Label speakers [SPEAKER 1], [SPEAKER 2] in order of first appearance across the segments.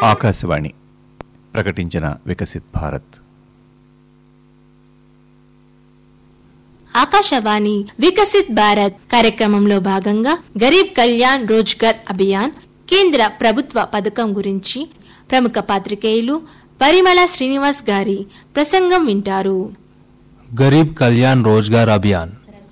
[SPEAKER 1] ఆకాశవాణి ప్రకటించిన వికసిత్ భారత్
[SPEAKER 2] ఆకాశవాణి వికసిత్ భారత్ కార్యక్రమంలో భాగంగా గరీబ్ కళ్యాణ్ రోజ్గర్ అభియాన్ కేంద్ర ప్రభుత్వ పథకం గురించి ప్రముఖ పాత్రికేయులు పరిమళ శ్రీనివాస్ గారి ప్రసంగం వింటారు
[SPEAKER 3] గరీబ్ కళ్యాణ్ రోజ్గార్ అభియాన్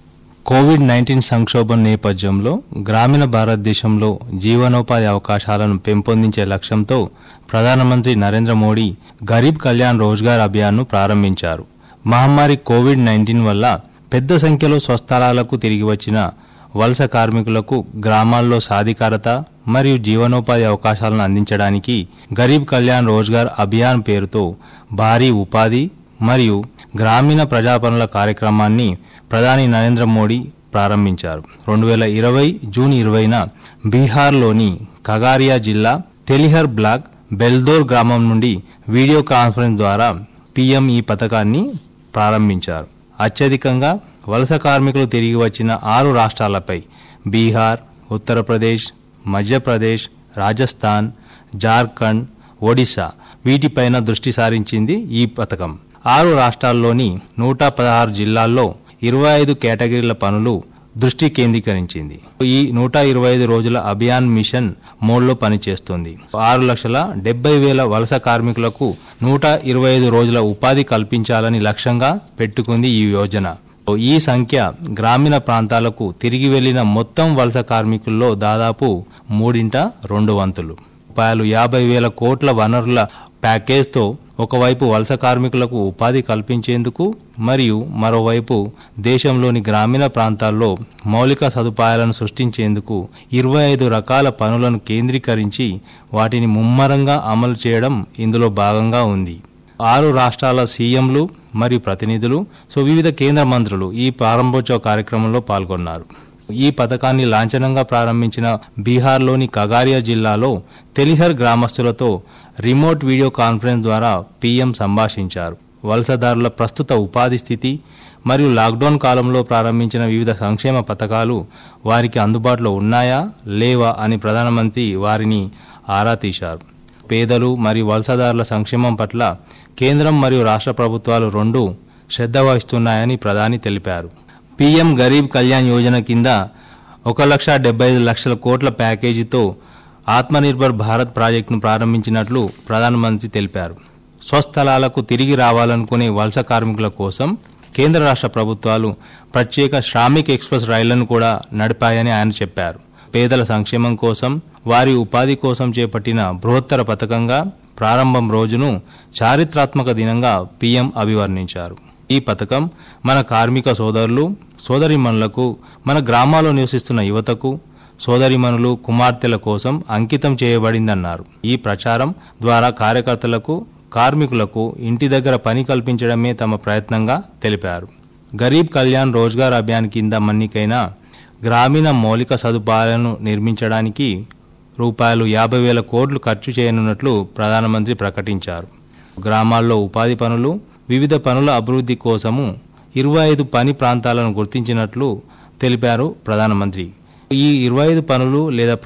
[SPEAKER 3] కోవిడ్ నైన్టీన్ సంక్షోభం నేపథ్యంలో గ్రామీణ భారతదేశంలో జీవనోపాధి అవకాశాలను పెంపొందించే లక్ష్యంతో ప్రధానమంత్రి నరేంద్ర మోడీ గరీబ్ కళ్యాణ్ రోజ్గార్ అభియాన్ను ప్రారంభించారు మహమ్మారి కోవిడ్ నైన్టీన్ వల్ల పెద్ద సంఖ్యలో స్వస్థలాలకు తిరిగి వచ్చిన వలస కార్మికులకు గ్రామాల్లో సాధికారత మరియు జీవనోపాధి అవకాశాలను అందించడానికి గరీబ్ కళ్యాణ్ రోజ్గార్ అభియాన్ పేరుతో భారీ ఉపాధి మరియు గ్రామీణ ప్రజాపనుల కార్యక్రమాన్ని ప్రధాని నరేంద్ర మోడీ ప్రారంభించారు రెండు వేల ఇరవై జూన్ ఇరవైన బీహార్లోని కగారియా జిల్లా తెలిహర్ బ్లాక్ బెల్దోర్ గ్రామం నుండి వీడియో కాన్ఫరెన్స్ ద్వారా పీఎం ఈ పథకాన్ని ప్రారంభించారు అత్యధికంగా వలస కార్మికులు తిరిగి వచ్చిన ఆరు రాష్ట్రాలపై బీహార్ ఉత్తరప్రదేశ్ మధ్యప్రదేశ్ రాజస్థాన్ జార్ఖండ్ ఒడిశా వీటిపైన దృష్టి సారించింది ఈ పథకం ఆరు రాష్ట్రాల్లోని నూట పదహారు జిల్లాల్లో ఇరవై ఐదు కేటగిరీల పనులు దృష్టి కేంద్రీకరించింది ఈ నూట ఇరవై ఐదు రోజుల అభియాన్ మిషన్ మోడ్లో పనిచేస్తుంది ఆరు లక్షల డెబ్బై వేల వలస కార్మికులకు నూట ఇరవై ఐదు రోజుల ఉపాధి కల్పించాలని లక్ష్యంగా పెట్టుకుంది ఈ యోజన ఈ సంఖ్య గ్రామీణ ప్రాంతాలకు తిరిగి వెళ్లిన మొత్తం వలస కార్మికుల్లో దాదాపు మూడింట రెండు వంతులు రూపాయలు యాభై వేల కోట్ల వనరుల ప్యాకేజ్తో ఒకవైపు వలస కార్మికులకు ఉపాధి కల్పించేందుకు మరియు మరోవైపు దేశంలోని గ్రామీణ ప్రాంతాల్లో మౌలిక సదుపాయాలను సృష్టించేందుకు ఇరవై ఐదు రకాల పనులను కేంద్రీకరించి వాటిని ముమ్మరంగా అమలు చేయడం ఇందులో భాగంగా ఉంది ఆరు రాష్ట్రాల సీఎంలు మరియు ప్రతినిధులు సో వివిధ కేంద్ర మంత్రులు ఈ ప్రారంభోత్సవ కార్యక్రమంలో పాల్గొన్నారు ఈ పథకాన్ని లాంఛనంగా ప్రారంభించిన బీహార్లోని కగారియా జిల్లాలో తెలిహర్ గ్రామస్తులతో రిమోట్ వీడియో కాన్ఫరెన్స్ ద్వారా పీఎం సంభాషించారు వలసదారుల ప్రస్తుత ఉపాధి స్థితి మరియు లాక్డౌన్ కాలంలో ప్రారంభించిన వివిధ సంక్షేమ పథకాలు వారికి అందుబాటులో ఉన్నాయా లేవా అని ప్రధానమంత్రి వారిని ఆరా తీశారు పేదలు మరియు వలసదారుల సంక్షేమం పట్ల కేంద్రం మరియు రాష్ట్ర ప్రభుత్వాలు రెండు శ్రద్ధ వహిస్తున్నాయని ప్రధాని తెలిపారు పీఎం గరీబ్ కళ్యాణ్ యోజన కింద ఒక లక్ష డెబ్బై ఐదు లక్షల కోట్ల ప్యాకేజీతో ఆత్మనిర్భర్ భారత్ ప్రాజెక్టును ప్రారంభించినట్లు ప్రధానమంత్రి తెలిపారు స్వస్థలాలకు తిరిగి రావాలనుకునే వలస కార్మికుల కోసం కేంద్ర రాష్ట్ర ప్రభుత్వాలు ప్రత్యేక శ్రామిక్ ఎక్స్ప్రెస్ రైళ్లను కూడా నడిపాయని ఆయన చెప్పారు పేదల సంక్షేమం కోసం వారి ఉపాధి కోసం చేపట్టిన బృహత్తర పథకంగా ప్రారంభం రోజును చారిత్రాత్మక దినంగా పీఎం అభివర్ణించారు ఈ పథకం మన కార్మిక సోదరులు సోదరిమణులకు మన గ్రామాల్లో నివసిస్తున్న యువతకు సోదరిమణులు కుమార్తెల కోసం అంకితం చేయబడిందన్నారు ఈ ప్రచారం ద్వారా కార్యకర్తలకు కార్మికులకు ఇంటి దగ్గర పని కల్పించడమే తమ ప్రయత్నంగా తెలిపారు గరీబ్ కళ్యాణ్ రోజ్గార్ అభియాన్ కింద మన్నికైన గ్రామీణ మౌలిక సదుపాయాలను నిర్మించడానికి రూపాయలు యాభై వేల కోట్లు ఖర్చు చేయనున్నట్లు ప్రధానమంత్రి ప్రకటించారు గ్రామాల్లో ఉపాధి పనులు వివిధ పనుల అభివృద్ధి కోసము ఇరవై ఐదు పని ప్రాంతాలను గుర్తించినట్లు తెలిపారు ప్రధానమంత్రి ఈ ఇరవై ఐదు పనులు లేదా